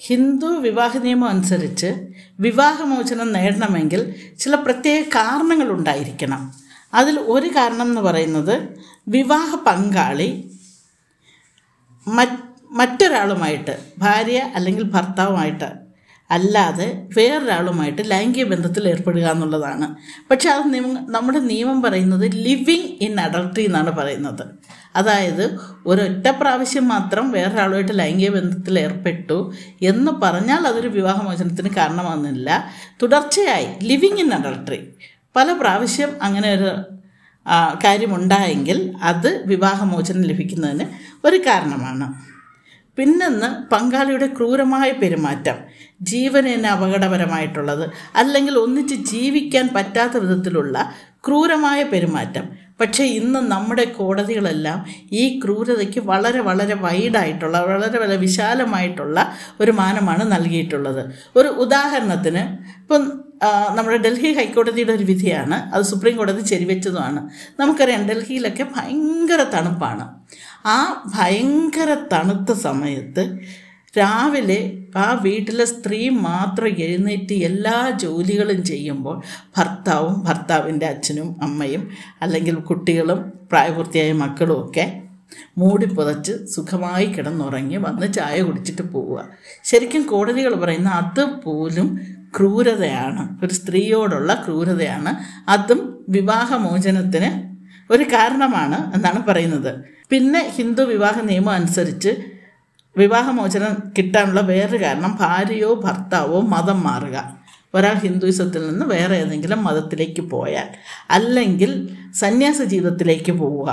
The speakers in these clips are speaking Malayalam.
ഹിന്ദു വിവാഹ നിയമം അനുസരിച്ച് വിവാഹമോചനം നേടണമെങ്കിൽ ചില പ്രത്യേക കാരണങ്ങൾ ഉണ്ടായിരിക്കണം അതിൽ ഒരു കാരണം എന്ന് പറയുന്നത് വിവാഹ പങ്കാളി മറ്റ് മറ്റൊരാളുമായിട്ട് ഭാര്യ അല്ലെങ്കിൽ ഭർത്താവുമായിട്ട് അല്ലാതെ വേറൊരാളുമായിട്ട് ലൈംഗിക ബന്ധത്തിൽ ഏർപ്പെടുക എന്നുള്ളതാണ് പക്ഷെ അത് നിയമ നമ്മുടെ നിയമം പറയുന്നത് ലിവിങ് ഇൻ അഡൾട്ടറി എന്നാണ് പറയുന്നത് അതായത് ഒരൊറ്റ പ്രാവശ്യം മാത്രം വേറൊരാളുമായിട്ട് ലൈംഗിക ബന്ധത്തിൽ ഏർപ്പെട്ടു എന്ന് പറഞ്ഞാൽ അതൊരു വിവാഹമോചനത്തിന് കാരണമാകുന്നില്ല തുടർച്ചയായി ലിവിങ് ഇൻ അഡൾട്ടറി പല പ്രാവശ്യം അങ്ങനെ ഒരു ആ, കാര്യമുണ്ടായെങ്കിൽ അത് വിവാഹമോചനം ലഭിക്കുന്നതിന് ഒരു കാരണമാണ് പിന്നൊന്ന് പങ്കാളിയുടെ ക്രൂരമായ പെരുമാറ്റം ജീവനിന് അപകടപരമായിട്ടുള്ളത് അല്ലെങ്കിൽ ഒന്നിച്ച് ജീവിക്കാൻ പറ്റാത്ത വിധത്തിലുള്ള ക്രൂരമായ പെരുമാറ്റം പക്ഷേ ഇന്ന് നമ്മുടെ കോടതികളെല്ലാം ഈ ക്രൂരതയ്ക്ക് വളരെ വളരെ വൈഡായിട്ടുള്ള വളരെ വളരെ വിശാലമായിട്ടുള്ള ഒരു മാനമാണ് നൽകിയിട്ടുള്ളത് ഒരു ഉദാഹരണത്തിന് ഇപ്പം ആ, നമ്മുടെ ഡൽഹി ഹൈക്കോടതിയുടെ ഒരു വിധിയാണ് അത് സുപ്രീം കോടതി ശരിവെച്ചതുമാണ് നമുക്കറിയാം ഡൽഹിയിലൊക്കെ ഭയങ്കര തണുപ്പാണ് ആ ഭയങ്കര തണുത്ത സമയത്ത് രാവിലെ ആ വീട്ടിലെ സ്ത്രീ മാത്രം എഴുന്നേറ്റ് എല്ലാ ജോലികളും ചെയ്യുമ്പോൾ ഭർത്താവും ഭർത്താവിൻ്റെ അച്ഛനും അമ്മയും അല്ലെങ്കിൽ കുട്ടികളും പ്രായപൂർത്തിയായ മക്കളും ഒക്കെ മൂടി പുതച്ച് സുഖമായി കിടന്നുറങ്ങി വന്ന് ചായ കുടിച്ചിട്ട് പോവുക ശരിക്കും കോടതികൾ പറയുന്ന അത് പോലും ക്രൂരതയാണ് ഒരു സ്ത്രീയോടുള്ള ക്രൂരതയാണ് അതും വിവാഹമോചനത്തിന് ഒരു കാരണമാണ് എന്നാണ് പറയുന്നത് പിന്നെ ഹിന്ദു വിവാഹ നിയമം അനുസരിച്ച് വിവാഹമോചനം കിട്ടാനുള്ള വേറൊരു കാരണം ഭാര്യയോ ഭർത്താവോ മതം മാറുക ഒരാൾ ഹിന്ദുയിസത്തിൽ നിന്ന് വേറെ ഏതെങ്കിലും മതത്തിലേക്ക് പോയാൽ അല്ലെങ്കിൽ സന്യാസ ജീവിതത്തിലേക്ക് പോവുക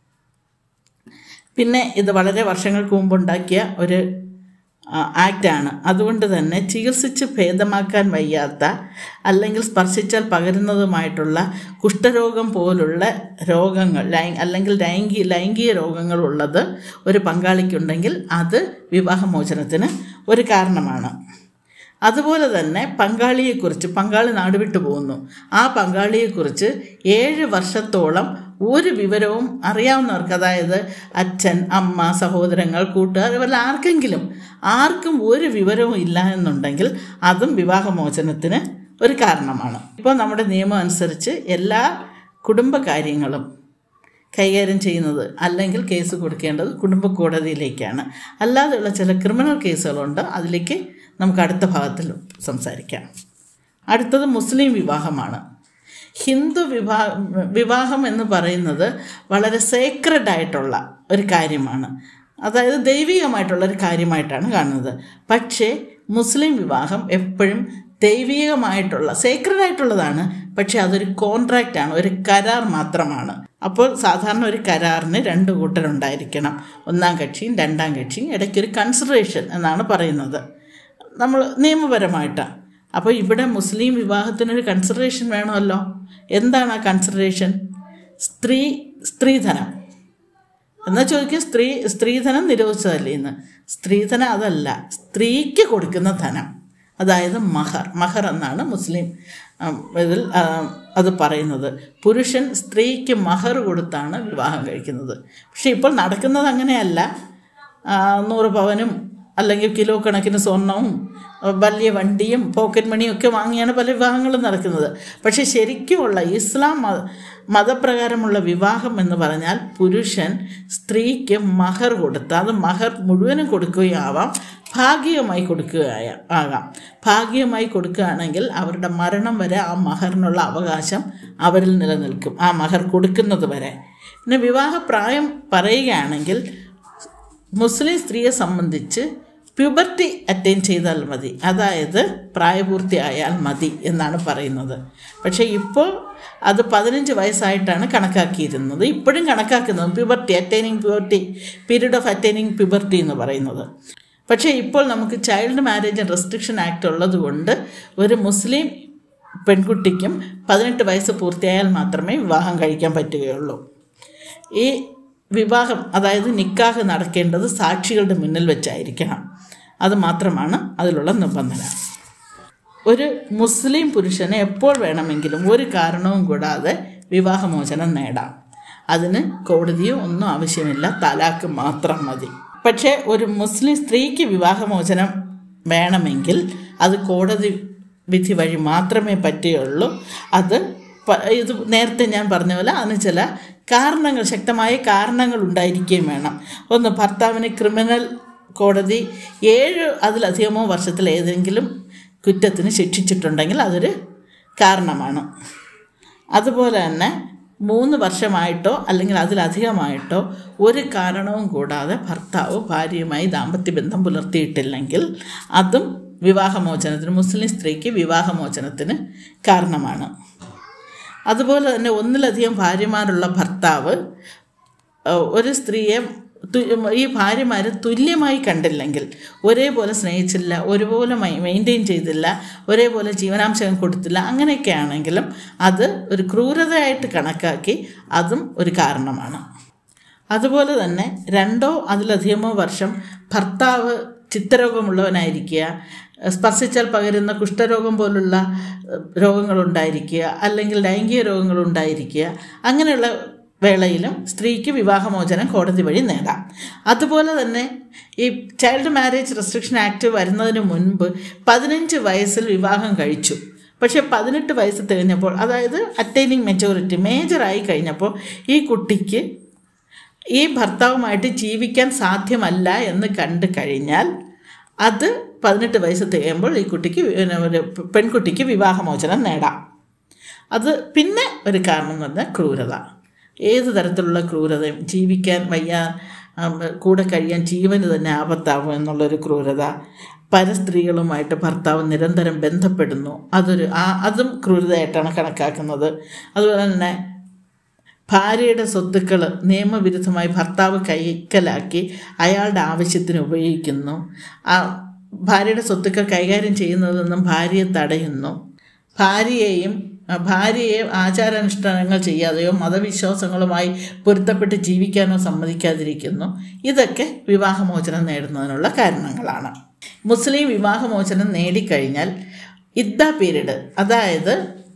പിന്നെ ഇത് വളരെ വർഷങ്ങൾക്ക് മുമ്പ് ഉണ്ടാക്കിയ ഒരു ആ, ആക്റ്റാണ് അതുകൊണ്ട് തന്നെ ചികിത്സിച്ച് ഭേദമാക്കാൻ വയ്യാത്ത അല്ലെങ്കിൽ സ്പർശിച്ചാൽ പകരുന്നതുമായിട്ടുള്ള കുഷ്ഠരോഗം പോലുള്ള രോഗങ്ങൾ ലൈ അല്ലെങ്കിൽ ലൈംഗിക ലൈംഗിക രോഗങ്ങളുള്ളത് ഒരു പങ്കാളിക്കുണ്ടെങ്കിൽ അത് വിവാഹമോചനത്തിന് ഒരു കാരണമാണ് അതുപോലെ തന്നെ പങ്കാളിയെക്കുറിച്ച് പങ്കാളി നാടുവിട്ടു പോകുന്നു ആ പങ്കാളിയെക്കുറിച്ച് ഏഴ് വർഷത്തോളം ഒരു വിവരവും അറിയാവുന്നവർക്ക് അതായത് അച്ഛൻ അമ്മ സഹോദരങ്ങൾ കൂട്ടുകാർ ഇവരിൽ ആർക്കെങ്കിലും ആർക്കും ഒരു വിവരവും ഇല്ല എന്നുണ്ടെങ്കിൽ അതും വിവാഹമോചനത്തിന് ഒരു കാരണമാണ് ഇപ്പോൾ നമ്മുടെ നിയമം അനുസരിച്ച് എല്ലാ കുടുംബകാര്യങ്ങളും കൈകാര്യം ചെയ്യുന്നത് അല്ലെങ്കിൽ കേസ് കൊടുക്കേണ്ടത് കുടുംബ കോടതിയിലേക്കാണ് അല്ലാതെയുള്ള ചില ക്രിമിനൽ കേസുകളുണ്ട് അതിലേക്ക് നമുക്ക് അടുത്ത ഭാഗത്തിൽ സംസാരിക്കാം അടുത്തത് മുസ്ലിം വിവാഹമാണ് ഹിന്ദു വിവാ വിവാഹം എന്ന് പറയുന്നത് വളരെ സേക്രഡ് ആയിട്ടുള്ള ഒരു കാര്യമാണ് അതായത് ദൈവികമായിട്ടുള്ള ഒരു കാര്യമായിട്ടാണ് കാണുന്നത് പക്ഷേ മുസ്ലിം വിവാഹം എപ്പോഴും ദൈവികമായിട്ടുള്ള സേക്രഡ് ആയിട്ടുള്ളതാണ് പക്ഷെ അതൊരു കോൺട്രാക്റ്റ് ആണ് ഒരു കരാർ മാത്രമാണ് അപ്പോൾ സാധാരണ ഒരു കരാറിന് രണ്ട് കൂട്ടരുണ്ടായിരിക്കണം ഒന്നാം കക്ഷിയും രണ്ടാം കക്ഷിയും ഇടയ്ക്കൊരു കൺസിഡറേഷൻ എന്നാണ് പറയുന്നത് നമ്മൾ നിയമപരമായിട്ട് അപ്പോൾ ഇവിടെ മുസ്ലിം വിവാഹത്തിനൊരു കൺസിഡറേഷൻ വേണമല്ലോ എന്താണ് ആ കൺസിഡറേഷൻ സ്ത്രീ സ്ത്രീധനം എന്നാൽ ചോദിക്കും സ്ത്രീ സ്ത്രീധനം നിരോധിച്ചതല്ലേ ഇന്ന് സ്ത്രീധനം അതല്ല സ്ത്രീക്ക് കൊടുക്കുന്ന ധനം അതായത് മഹർ മഹർ എന്നാണ് മുസ്ലിം ഉം, ഇതിൽ ആ, അത് പറയുന്നത് പുരുഷൻ സ്ത്രീക്ക് മഹർ കൊടുത്താണ് വിവാഹം കഴിക്കുന്നത് പക്ഷെ ഇപ്പോൾ നടക്കുന്നത് അങ്ങനെയല്ല ആ, നൂറ് പവനും അല്ലെങ്കിൽ കിലോ കണക്കിന് സ്വർണവും വലിയ വണ്ടിയും പോക്കറ്റ് മണിയും ഒക്കെ വാങ്ങിയാണ് പല വിവാഹങ്ങളും നടക്കുന്നത് പക്ഷേ ശരിക്കുമുള്ള ഇസ്ലാം മത മതപ്രകാരമുള്ള വിവാഹം എന്ന് പറഞ്ഞാൽ പുരുഷൻ സ്ത്രീക്ക് മഹർ കൊടുത്ത് അത് മഹർ മുഴുവനും കൊടുക്കുകയാവാം ഭാഗികമായി കൊടുക്കുകയായ ആകാം ഭാഗികമായി കൊടുക്കുകയാണെങ്കിൽ അവരുടെ മരണം വരെ ആ മഹറിനുള്ള അവകാശം അവരിൽ നിലനിൽക്കും ആ മഹർ കൊടുക്കുന്നത് വരെ പിന്നെ വിവാഹപ്രായം പറയുകയാണെങ്കിൽ മുസ്ലിം സ്ത്രീയെ സംബന്ധിച്ച് പ്യൂബർട്ടി അറ്റൈൻ ചെയ്താൽ മതി അതായത് പ്രായപൂർത്തിയായാൽ മതി എന്നാണ് പറയുന്നത് പക്ഷേ ഇപ്പോൾ അത് പതിനഞ്ച് വയസ്സായിട്ടാണ് കണക്കാക്കിയിരുന്നത് ഇപ്പോഴും കണക്കാക്കുന്നത് puberty attaining puberty period of attaining puberty എന്ന് പറയുന്നത് പക്ഷേ ഇപ്പോൾ നമുക്ക് child marriage and restriction act ഉള്ളതുകൊണ്ട് ഒരു മുസ്ലിം പെൺകുട്ടിക്കും പതിനെട്ട് വയസ്സ് പൂർത്തിയായാൽ മാത്രമേ വിവാഹം കഴിക്കാൻ പറ്റുകയുള്ളൂ ഈ വിവാഹം അതായത് നിക്കാഹ് നടക്കേണ്ടത് സാക്ഷികളുടെ മുന്നിൽ വെച്ചായിരിക്കണം അത് മാത്രമാണ് അതിലുള്ള നിബന്ധന ഒരു മുസ്ലിം പുരുഷന് എപ്പോൾ വേണമെങ്കിലും ഒരു കാരണവും കൂടാതെ വിവാഹമോചനം നേടാം അതിന് കോടതിയോ ഒന്നും ആവശ്യമില്ല തലാക്ക് മാത്രം മതി പക്ഷേ ഒരു മുസ്ലിം സ്ത്രീക്ക് വിവാഹമോചനം വേണമെങ്കിൽ അത് കോടതി വിധി വഴി മാത്രമേ പറ്റുകയുള്ളൂ അത് പ- ഇത് നേരത്തെ ഞാൻ പറഞ്ഞ പോലെ അതിന് ചില കാരണങ്ങൾ ശക്തമായ കാരണങ്ങൾ ഉണ്ടായിരിക്കുകയും വേണം ഒന്ന് ഭർത്താവിന് ക്രിമിനൽ കോടതി ഏഴ് അതിലധികമോ വർഷത്തിൽ ഏതെങ്കിലും കുറ്റത്തിന് ശിക്ഷിച്ചിട്ടുണ്ടെങ്കിൽ അതൊരു കാരണമാണ് അതുപോലെ തന്നെ മൂന്ന് വർഷമായിട്ടോ അല്ലെങ്കിൽ അതിലധികമായിട്ടോ ഒരു കാരണവും കൂടാതെ ഭർത്താവ് ഭാര്യയുമായി ദാമ്പത്യ ബന്ധം പുലർത്തിയിട്ടില്ലെങ്കിൽ അതും വിവാഹമോചനത്തിന് മുസ്ലിം സ്ത്രീക്ക് വിവാഹമോചനത്തിന് കാരണമാണ് അതുപോലെ തന്നെ ഒന്നിലധികം ഭാര്യമാരുള്ള ഭർത്താവ് ഏഹ്, ഒരു സ്ത്രീയെ തു- ഈ ഭാര്യമാരെ തുല്യമായി കണ്ടില്ലെങ്കിൽ ഒരേപോലെ സ്നേഹിച്ചില്ല ഒരുപോലെ മെയിൻറ്റെയിൻ ചെയ്തില്ല ഒരേപോലെ ജീവനാംശം കൊടുത്തില്ല അങ്ങനെയൊക്കെ ആണെങ്കിലും അത് ഒരു ക്രൂരതയായിട്ട് കണക്കാക്കി അതും ഒരു കാരണമാണ് അതുപോലെ തന്നെ രണ്ടോ അതിലധികമോ വർഷം ഭർത്താവ് ചിത്തരോഗമുള്ളവനായിരിക്കുക സ്പർശിച്ചാൽ പകരുന്ന കുഷ്ഠരോഗം പോലുള്ള ഏഹ്, രോഗങ്ങളുണ്ടായിരിക്കുക അല്ലെങ്കിൽ ലൈംഗിക രോഗങ്ങളുണ്ടായിരിക്കുക അങ്ങനെയുള്ള വേളയിലും സ്ത്രീക്ക് വിവാഹമോചനം കോടതി വഴി നേടാം അതുപോലെ തന്നെ ഈ ചൈൽഡ് മാരേജ് റെസ്ട്രിക്ഷൻ ആക്ട് വരുന്നതിന് മുൻപ് പതിനഞ്ച് വയസ്സിൽ വിവാഹം കഴിച്ചു പക്ഷേ പതിനെട്ട് വയസ്സ് തികഞ്ഞപ്പോൾ അതായത് അറ്റൈനിങ് മെച്ചൂരിറ്റി മേജറായി കഴിഞ്ഞപ്പോൾ ഈ കുട്ടിക്ക് ഈ ഭർത്താവുമായിട്ട് ജീവിക്കാൻ സാധ്യമല്ല എന്ന് കണ്ടു കഴിഞ്ഞാൽ അത് പതിനെട്ട് വയസ്സ് തികയുമ്പോൾ ഈ കുട്ടിക്ക് പിന്നെ ഒരു പെൺകുട്ടിക്ക് വിവാഹമോചനം നേടാം അത് പിന്നെ ഒരു കാരണം എന്ന് പറഞ്ഞാൽ ക്രൂരത ഏത് തരത്തിലുള്ള ക്രൂരതയും ജീവിക്കാൻ വയ്യ ഉം, കൂടെ കഴിയാൻ ജീവന് തന്നെ ആപത്താവും എന്നുള്ളൊരു ക്രൂരത പരസ്ത്രീകളുമായിട്ട് ഭർത്താവ് നിരന്തരം ബന്ധപ്പെടുന്നു അതൊരു ആ അതും ക്രൂരതയായിട്ടാണ് കണക്കാക്കുന്നത് അതുപോലെ തന്നെ ഭാര്യയുടെ സ്വത്തുക്കൾ നിയമവിരുദ്ധമായി ഭർത്താവ് കൈക്കലാക്കി അയാളുടെ ആവശ്യത്തിന് ഉപയോഗിക്കുന്നു ആ ഭാര്യയുടെ സ്വത്തുക്കൾ കൈകാര്യം ചെയ്യുന്നതിൽ നിന്നും ഭാര്യയെ തടയുന്നു ഭാര്യയെയും ആ, ഭാര്യയെ ആചാരാനുഷ്ഠാനങ്ങൾ ചെയ്യാതെയോ മതവിശ്വാസങ്ങളുമായി പൊരുത്തപ്പെട്ട് ജീവിക്കാനോ സമ്മതിക്കാതിരിക്കുന്നു ഇതൊക്കെ വിവാഹമോചനം നേടുന്നതിനുള്ള കാരണങ്ങളാണ് മുസ്ലിം വിവാഹമോചനം നേടിക്കഴിഞ്ഞാൽ ഇദ്ദ പീരീഡ് അതായത്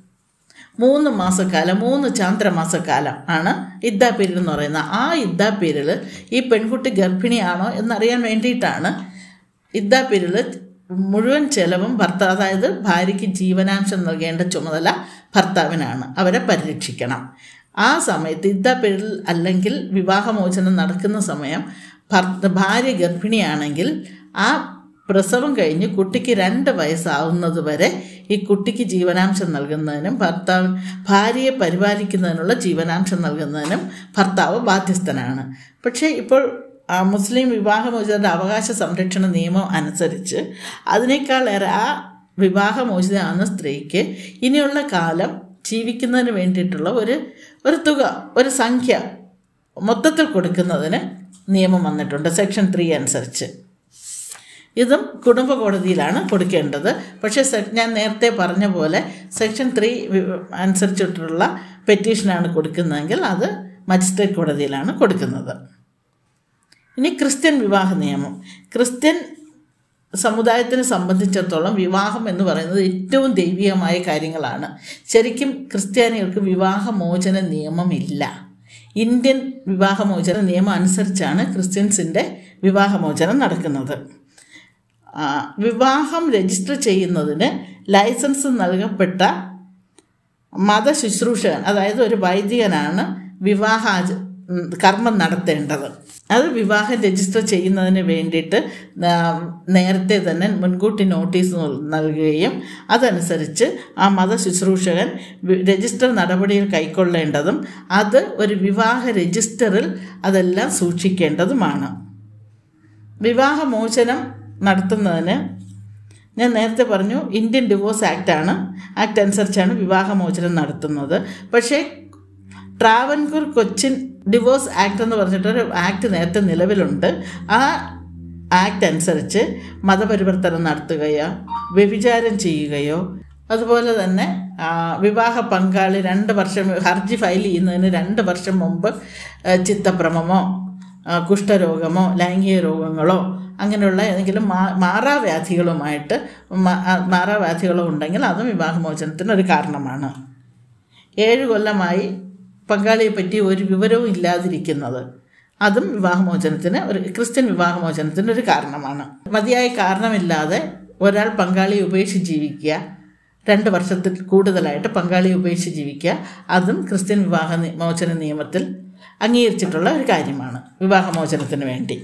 മൂന്ന് മാസക്കാലം മൂന്ന് ചാന്ദ്രമാസക്കാലം ആണ് ഇദ്ദ പീരീഡ് എന്ന് പറയുന്നത് ആ ഇദ്ദ പീരീഡ് ഈ പെൺകുട്ടി ഗർഭിണിയാണോ എന്നറിയാൻ വേണ്ടിയിട്ടാണ് ഇദ്ദ പീരീഡ് മുഴുവൻ ചെലവും ഭർത്താവ് അതായത് ഭാര്യയ്ക്ക് ജീവനാംശം നൽകേണ്ട ചുമതല ഭർത്താവിനാണ് അവരെ പരിരക്ഷിക്കണം ആ സമയത്ത് ഇദ്ദ പീരീഡിൽ അല്ലെങ്കിൽ വിവാഹമോചനം നടക്കുന്ന സമയം ഭർത്ത ഭാര്യ ഗർഭിണിയാണെങ്കിൽ ആ പ്രസവം കഴിഞ്ഞ് കുട്ടിക്ക് രണ്ട് വയസ്സാവുന്നത് വരെ ഈ കുട്ടിക്ക് ജീവനാംശം നൽകുന്നതിനും ഭർത്താവ് ഭാര്യയെ പരിപാലിക്കുന്നതിനുള്ള ജീവനാംശം നൽകുന്നതിനും ഭർത്താവ് ബാധ്യസ്ഥനാണ് പക്ഷേ ഇപ്പോൾ ആ, മുസ്ലിം വിവാഹമോചിതരുടെ അവകാശ സംരക്ഷണ നിയമം അനുസരിച്ച് അതിനേക്കാളേറെ ആ വിവാഹമോചിതയാകുന്ന സ്ത്രീക്ക് ഇനിയുള്ള കാലം ജീവിക്കുന്നതിന് വേണ്ടിയിട്ടുള്ള ഒരു ഒരു തുക ഒരു സംഖ്യ മൊത്തത്തിൽ കൊടുക്കുന്നതിന് നിയമം വന്നിട്ടുണ്ട് സെക്ഷൻ ത്രീ അനുസരിച്ച് ഇതും കുടുംബ കോടതിയിലാണ് കൊടുക്കേണ്ടത് പക്ഷേ സെ- ഞാൻ നേരത്തെ പറഞ്ഞ പോലെ സെക്ഷൻ ത്രീ അനുസരിച്ചിട്ടുള്ള പെറ്റീഷനാണ് കൊടുക്കുന്നതെങ്കിൽ അത് മജിസ്ട്രേറ്റ് കോടതിയിലാണ് കൊടുക്കുന്നത് ഇനി ക്രിസ്ത്യൻ വിവാഹ നിയമം ക്രിസ്ത്യൻ സമുദായത്തിനെ സംബന്ധിച്ചിടത്തോളം വിവാഹം എന്ന് പറയുന്നത് ഏറ്റവും ദൈവികമായ കാര്യങ്ങളാണ് ശരിക്കും ക്രിസ്ത്യാനികൾക്ക് വിവാഹമോചന നിയമമില്ല ഇന്ത്യൻ വിവാഹമോചന നിയമം അനുസരിച്ചാണ് ക്രിസ്ത്യൻസിൻ്റെ വിവാഹമോചനം നടക്കുന്നത് ആ, വിവാഹം രജിസ്റ്റർ ചെയ്യുന്നതിന് ലൈസൻസ് നൽകപ്പെട്ട മതശുശ്രൂഷകൻ അതായത് ഒരു വൈദികനാണ് വിവാഹ ആച- ഉം, കർമ്മം നടത്തേണ്ടത് അത് വിവാഹം രജിസ്റ്റർ ചെയ്യുന്നതിന് വേണ്ടിയിട്ട് നാ- നേരത്തെ തന്നെ മുൻകൂട്ടി നോട്ടീസ് നൽ- നൽകുകയും അതനുസരിച്ച് ആ മതശുശ്രൂഷകൻ വി- രജിസ്റ്റർ നടപടികൾ കൈക്കൊള്ളേണ്ടതും അത് ഒരു വിവാഹ രജിസ്റ്ററിൽ അതെല്ലാം സൂക്ഷിക്കേണ്ടതുമാണ് വിവാഹമോചനം നടത്തുന്നതിന് ഞാൻ നേരത്തെ പറഞ്ഞു ഇന്ത്യൻ ഡിവോഴ്സ് ആക്റ്റാണ് ആക്ട് അനുസരിച്ചാണ് വിവാഹമോചനം നടത്തുന്നത് പക്ഷേ ട്രാവൻകൂർ കൊച്ചിൻ ഡിവോഴ്സ് ആക്ട് എന്ന് പറഞ്ഞിട്ടൊരു ആക്ട് നേരത്തെ നിലവിലുണ്ട് ആ ആക്ട് അനുസരിച്ച് മതപരിവർത്തനം നടത്തുകയോ വ്യഭിചാരം ചെയ്യുകയോ അതുപോലെ തന്നെ ആ, വിവാഹ പങ്കാളി രണ്ട് വർഷം ഹർജി ഫയൽ ചെയ്യുന്നതിന് രണ്ട് വർഷം മുമ്പ് ആ, ചിത്തഭ്രമമോ ആ, കുഷ്ഠരോഗമോ ലൈംഗിക രോഗങ്ങളോ അങ്ങനെയുള്ള ഏതെങ്കിലും മാ മാറാവ്യാധികളുമായിട്ട് മാ- ആ, മാറാവ്യാധികളോ ഉണ്ടെങ്കിൽ അതും വിവാഹമോചനത്തിന് ഒരു കാരണമാണ് ഏഴ് കൊല്ലമായി പങ്കാളിയെ പറ്റി ഒരു വിവരവും ഇല്ലാതിരിക്കുന്നത് അതും വിവാഹമോചനത്തിന് ഒരു ക്രിസ്ത്യൻ വിവാഹമോചനത്തിന് ഒരു കാരണമാണ് മതിയായ കാരണമില്ലാതെ ഒരാൾ പങ്കാളിയെ ഉപേക്ഷിച്ച് ജീവിക്കുക രണ്ട് വർഷത്തിൽ കൂടുതലായിട്ട് പങ്കാളിയെ ഉപേക്ഷിച്ച് ജീവിക്കുക അതും ക്രിസ്ത്യൻ വിവാഹ നി- മോചന നിയമത്തിൽ അംഗീകരിച്ചിട്ടുള്ള ഒരു കാര്യമാണ് വിവാഹമോചനത്തിന് വേണ്ടി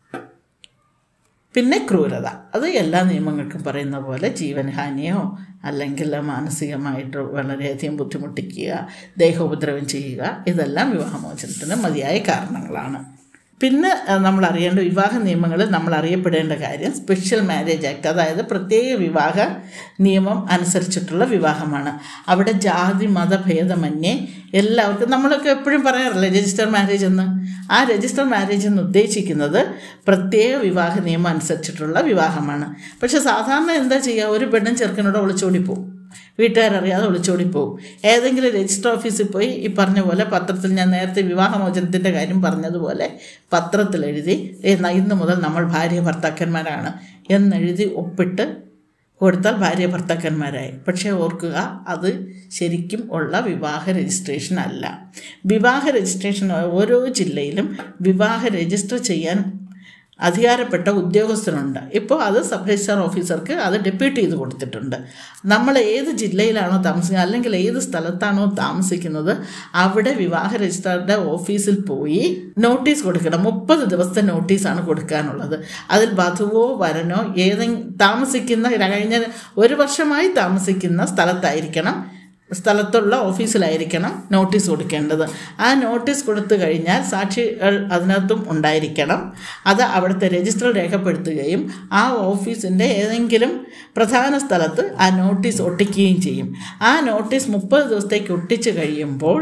പിന്നെ ക്രൂരത അത് എല്ലാ നിയമങ്ങൾക്കും പറയുന്ന പോലെ ജീവൻഹാനിയോ അല്ലെങ്കിൽ മാനസികമായിട്ട് വളരെയധികം ബുദ്ധിമുട്ടിക്കുക ദേഹോപദ്രവം ചെയ്യുക ഇതെല്ലാം വിവാഹമോചനത്തിന് മതിയായ കാരണങ്ങളാണ് പിന്നെ അഹ്, നമ്മൾ അറിയേണ്ട വിവാഹ നിയമങ്ങളിൽ നമ്മൾ അറിയപ്പെടേണ്ട കാര്യം സ്പെഷ്യൽ മാരേജ് ആക്ട് അതായത് പ്രത്യേക വിവാഹ നിയമം അനുസരിച്ചിട്ടുള്ള വിവാഹമാണ് അവിടെ ജാതി മതഭേദമന്യേ എല്ലാവർക്കും നമ്മളൊക്കെ എപ്പോഴും പറയാറില്ലേ രജിസ്റ്റർ മാരേജ് എന്ന് ആ രജിസ്റ്റർ മാരേജ് എന്ന് ഉദ്ദേശിക്കുന്നത് പ്രത്യേക വിവാഹ നിയമം അനുസരിച്ചിട്ടുള്ള വിവാഹമാണ് പക്ഷെ സാധാരണ എന്താ ചെയ്യുക ഒരു പെണ്ണും ചെറുക്കനോട് ഒളിച്ചോടി പോകും വീട്ടുകാരറിയാതെ ഒളിച്ചോടി പോകും ഏതെങ്കിലും രജിസ്റ്റർ ഓഫീസിൽ പോയി ഈ പറഞ്ഞ പോലെ പത്രത്തിൽ ഞാൻ നേരത്തെ വിവാഹമോചനത്തിൻ്റെ കാര്യം പറഞ്ഞതുപോലെ പത്രത്തിൽ എഴുതി "ഏ, ന- ഇന്ന് മുതൽ നമ്മൾ ഭാര്യ ഭർത്താക്കന്മാരാണ് എന്നെഴുതി ഒപ്പിട്ട് കൊടുത്താൽ ഭാര്യ ഭർത്താക്കന്മാരായി പക്ഷേ ഓർക്കുക അത് ശരിക്കും ഉള്ള വിവാഹ രജിസ്ട്രേഷൻ അല്ല വിവാഹ രജിസ്ട്രേഷൻ ഓരോ ജില്ലയിലും വിവാഹ രജിസ്റ്റർ ചെയ്യാൻ അധികാരപ്പെട്ട ഉദ്യോഗസ്ഥരുണ്ട് ഇപ്പോൾ അത് സബ് രജിസ്ട്രാർ ഓഫീസർക്ക് അത് ഡെപ്യൂട്ട് ചെയ്ത് കൊടുത്തിട്ടുണ്ട് നമ്മൾ ഏത് ജില്ലയിലാണോ താമസിക്കുന്നത് അല്ലെങ്കിൽ ഏത് സ്ഥലത്താണോ താമസിക്കുന്നത് അവിടെ വിവാഹ രജിസ്ട്രാറുടെ ഓഫീസിൽ പോയി നോട്ടീസ് കൊടുക്കണം മുപ്പത് ദിവസത്തെ നോട്ടീസാണ് കൊടുക്കാനുള്ളത് അതിൽ വധുവോ വരനോ ഏതെങ്കിലും താമസിക്കുന്ന കഴിഞ്ഞ ഒരു വർഷമായി താമസിക്കുന്ന സ്ഥലത്തായിരിക്കണം സ്ഥലത്തുള്ള ഓഫീസിലായിരിക്കണം നോട്ടീസ് കൊടുക്കേണ്ടത് ആ നോട്ടീസ് കൊടുത്തു കഴിഞ്ഞാൽ സാക്ഷികൾ അതിനകത്തും ഉണ്ടായിരിക്കണം അത് അവിടുത്തെ രജിസ്റ്റർ രേഖപ്പെടുത്തുകയും ആ ഓഫീസിൻ്റെ ഏതെങ്കിലും പ്രധാന സ്ഥലത്ത് ആ നോട്ടീസ് ഒട്ടിക്കുകയും ചെയ്യും ആ നോട്ടീസ് മുപ്പത് ദിവസത്തേക്ക് ഒട്ടിച്ചു കഴിയുമ്പോൾ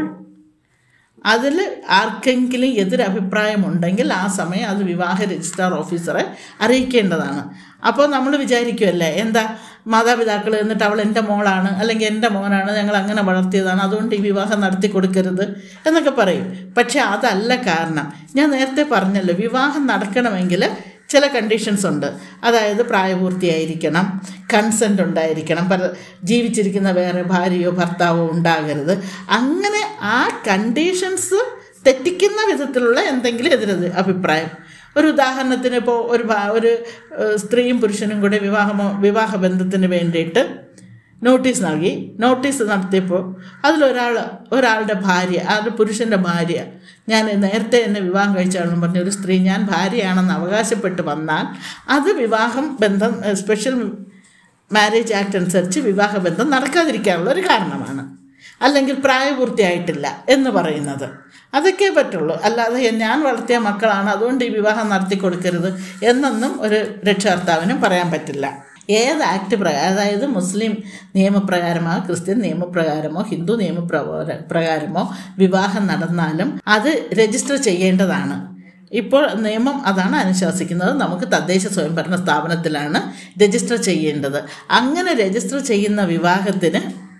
അതിൽ ആർക്കെങ്കിലും എതിരഭിപ്രായമുണ്ടെങ്കിൽ ആ സമയം അത് വിവാഹ രജിസ്ട്രാർ ഓഫീസറെ അറിയിക്കേണ്ടതാണ് അപ്പോൾ നമ്മൾ വിചാരിക്കുമല്ലേ എന്താ മാതാപിതാക്കൾ എന്നിട്ട് അവൾ എൻ്റെ മോളാണ് അല്ലെങ്കിൽ എൻ്റെ മോനാണ് ഞങ്ങൾ അങ്ങനെ വളർത്തിയതാണ് അതുകൊണ്ട് ഈ വിവാഹം നടത്തി കൊടുക്കരുത് എന്നൊക്കെ പറയും പക്ഷേ അതല്ല കാരണം ഞാൻ നേരത്തെ പറഞ്ഞല്ലോ വിവാഹം നടക്കണമെങ്കിൽ ചില കണ്ടീഷൻസ് ഉണ്ട് അതായത് പ്രായപൂർത്തിയായിരിക്കണം കൺസെൻ്റ് ഉണ്ടായിരിക്കണം പല ജീവിച്ചിരിക്കുന്ന വേറെ ഭാര്യയോ ഭർത്താവോ ഉണ്ടാകരുത് അങ്ങനെ ആ കണ്ടീഷൻസ് തെറ്റിക്കുന്ന വിധത്തിലുള്ള എന്തെങ്കിലും എതിരെ അഭിപ്രായം ഒരു ഉദാഹരണത്തിന് ഇപ്പോൾ ഒരു ഭാ- ഒരു ഏഹ്, സ്ത്രീയും പുരുഷനും കൂടെ വിവാഹമോ വിവാഹ ബന്ധത്തിന് വേണ്ടിയിട്ട് നോട്ടീസ് നൽകി നോട്ടീസ് നടത്തിയപ്പോൾ അതിലൊരാൾ ഒരാളുടെ ഭാര്യ ആ ഒരു പുരുഷൻ്റെ ഭാര്യ ഞാൻ നേരത്തെ എന്നെ വിവാഹം കഴിച്ചാണെന്ന് പറഞ്ഞ ഒരു സ്ത്രീ ഞാൻ ഭാര്യയാണെന്ന് അവകാശപ്പെട്ട് വന്നാൽ അത് വിവാഹം ബന്ധം ഏഹ്, സ്പെഷ്യൽ മാരേജ് ആക്ട് അനുസരിച്ച് വിവാഹബന്ധം നടക്കാതിരിക്കാനുള്ള ഒരു കാരണമാണ് അല്ലെങ്കിൽ പ്രായപൂർത്തിയായിട്ടില്ല എന്ന് പറയുന്നത് അതൊക്കെ പറ്റുള്ളൂ അല്ലാതെ ഞാൻ വളർത്തിയ മക്കളാണ് അതുകൊണ്ട് ഈ വിവാഹം നടത്തി കൊടുക്കരുത് എന്നൊന്നും ഒരു രക്ഷകർത്താവിനും പറയാൻ പറ്റില്ല ഏത് ആക്ട് പ്രകാരം അതായത് മുസ്ലിം നിയമപ്രകാരമോ ക്രിസ്ത്യൻ നിയമപ്രകാരമോ ഹിന്ദു നിയമപ്രകാര പ്രകാരമോ വിവാഹം നടന്നാലും അത് രജിസ്റ്റർ ചെയ്യേണ്ടതാണ് ഇപ്പോൾ നിയമം അതാണ് അനുശാസിക്കുന്നത് നമുക്ക് തദ്ദേശ സ്വയംഭരണ സ്ഥാപനത്തിലാണ് രജിസ്റ്റർ ചെയ്യേണ്ടത് അങ്ങനെ രജിസ്റ്റർ ചെയ്യുന്ന വിവാഹത്തിന്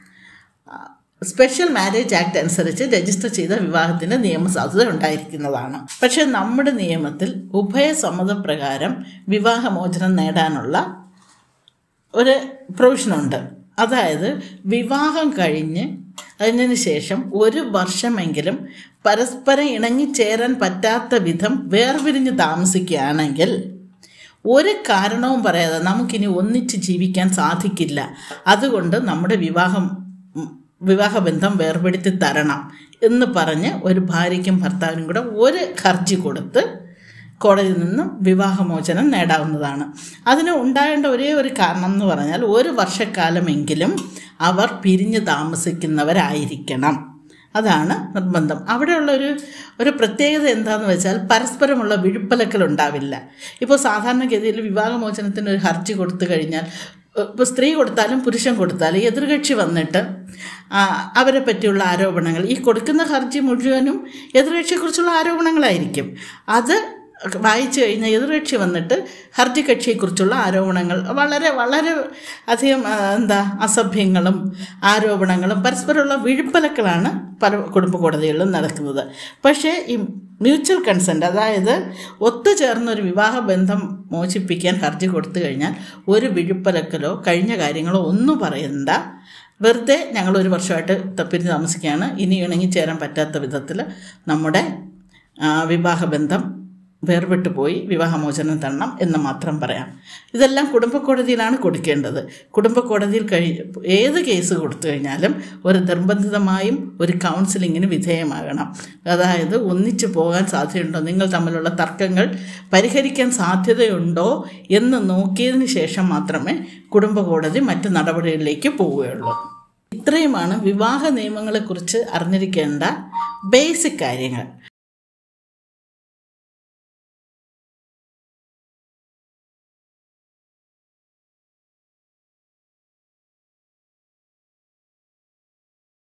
സ്പെഷ്യൽ മാരേജ് ആക്ട് അനുസരിച്ച് രജിസ്റ്റർ ചെയ്ത വിവാഹത്തിന് നിയമസാധുത ഉണ്ടായിരിക്കുന്നതാണ് പക്ഷേ നമ്മുടെ നിയമത്തിൽ ഉഭയസമ്മതപ്രകാരം വിവാഹമോചനം നേടാനുള്ള ഒരു പ്രൊവിഷനുണ്ട് അതായത് വിവാഹം കഴിഞ്ഞ് അതിന് ശേഷം ഒരു വർഷമെങ്കിലും പരസ്പരം ഇണങ്ങിച്ചേരാൻ പറ്റാത്ത വിധം വേർപിരിഞ്ഞ് താമസിക്കുകയാണെങ്കിൽ ഒരു കാരണവും പറയാതെ നമുക്കിനി ഒന്നിച്ച് ജീവിക്കാൻ സാധിക്കില്ല അതുകൊണ്ട് നമ്മുടെ വിവാഹം ഉം, വിവാഹബന്ധം വേർപെടുത്തി തരണം എന്ന് പറഞ്ഞ് ഒരു ഭാര്യയ്ക്കും ഭർത്താവിനും കൂടെ ഒരു ഹർജി കൊടുത്ത് കോടതിയിൽ നിന്നും വിവാഹമോചനം നേടാവുന്നതാണ് അതിന് ഉണ്ടാകേണ്ട ഒരേ ഒരു കാരണം എന്ന് പറഞ്ഞാൽ ഒരു വർഷക്കാലമെങ്കിലും അവർ പിരിഞ്ഞ് താമസിക്കുന്നവരായിരിക്കണം അതാണ് നിർബന്ധം അവിടെയുള്ള ഒരു ഒരു പ്രത്യേകത എന്താണെന്ന് വെച്ചാൽ പരസ്പരമുള്ള വിഴുപ്പലക്കൽ ഉണ്ടാവില്ല ഇപ്പോൾ സാധാരണഗതിയിൽ വിവാഹമോചനത്തിന് ഒരു ഹർജി കൊടുത്തു കഴിഞ്ഞാൽ ഇപ്പോൾ സ്ത്രീ കൊടുത്താലും പുരുഷൻ കൊടുത്താലും എതിർകക്ഷി വന്നിട്ട് ആ, അവരെ പറ്റിയുള്ള ആരോപണങ്ങൾ ഈ കൊടുക്കുന്ന ഹർജി മുഴുവനും എതിർകക്ഷിയെക്കുറിച്ചുള്ള ആരോപണങ്ങളായിരിക്കും അത് വായിച്ചു കഴിഞ്ഞാൽ എതിർകക്ഷി വന്നിട്ട് ഹർജി കക്ഷിയെക്കുറിച്ചുള്ള ആരോപണങ്ങൾ വളരെ വളരെ അധികം ആ, എന്താ അസഭ്യങ്ങളും ആരോപണങ്ങളും പരസ്പരമുള്ള വിഴുപ്പലക്കളാണ് പല കുടുംബ കോടതികളിലും നടക്കുന്നത് പക്ഷേ ഈ മ്യൂച്വൽ കൺസെൻറ്റ് അതായത് ഒത്തുചേർന്ന ഒരു വിവാഹ ബന്ധം മോചിപ്പിക്കാൻ ഹർജി കൊടുത്തു കഴിഞ്ഞാൽ ഒരു വിഴുപ്പലക്കലോ കഴിഞ്ഞ കാര്യങ്ങളോ ഒന്നും പറയണ്ട വെറുതെ ഞങ്ങൾ ഒരു വർഷമായിട്ട് തപ്പിരിഞ്ഞ് താമസിക്കുകയാണ് ഇനി ഇണങ്ങി ചേരാൻ പറ്റാത്ത വിധത്തിൽ നമ്മുടെ ആ, വിവാഹബന്ധം വേർപെട്ടു പോയി വിവാഹമോചനം തരണം എന്ന് മാത്രം പറയാം ഇതെല്ലാം കുടുംബ കോടതിയിലാണ് കൊടുക്കേണ്ടത് കുടുംബ കോടതിയിൽ കഴി ഏത് കേസ് കൊടുത്തു കഴിഞ്ഞാലും ഒരു നിർബന്ധിതമായും ഒരു കൗൺസിലിങ്ങിന് വിധേയമാകണം അതായത് ഒന്നിച്ചു പോകാൻ സാധ്യതയുണ്ടോ നിങ്ങൾ തമ്മിലുള്ള തർക്കങ്ങൾ പരിഹരിക്കാൻ സാധ്യതയുണ്ടോ എന്ന് നോക്കിയതിന് ശേഷം മാത്രമേ കുടുംബ കോടതി മറ്റ് നടപടികളിലേക്ക് പോവുകയുള്ളൂ ഇത്രയുമാണ് വിവാഹ നിയമങ്ങളെക്കുറിച്ച് അറിഞ്ഞിരിക്കേണ്ട ബേസിക് കാര്യങ്ങൾ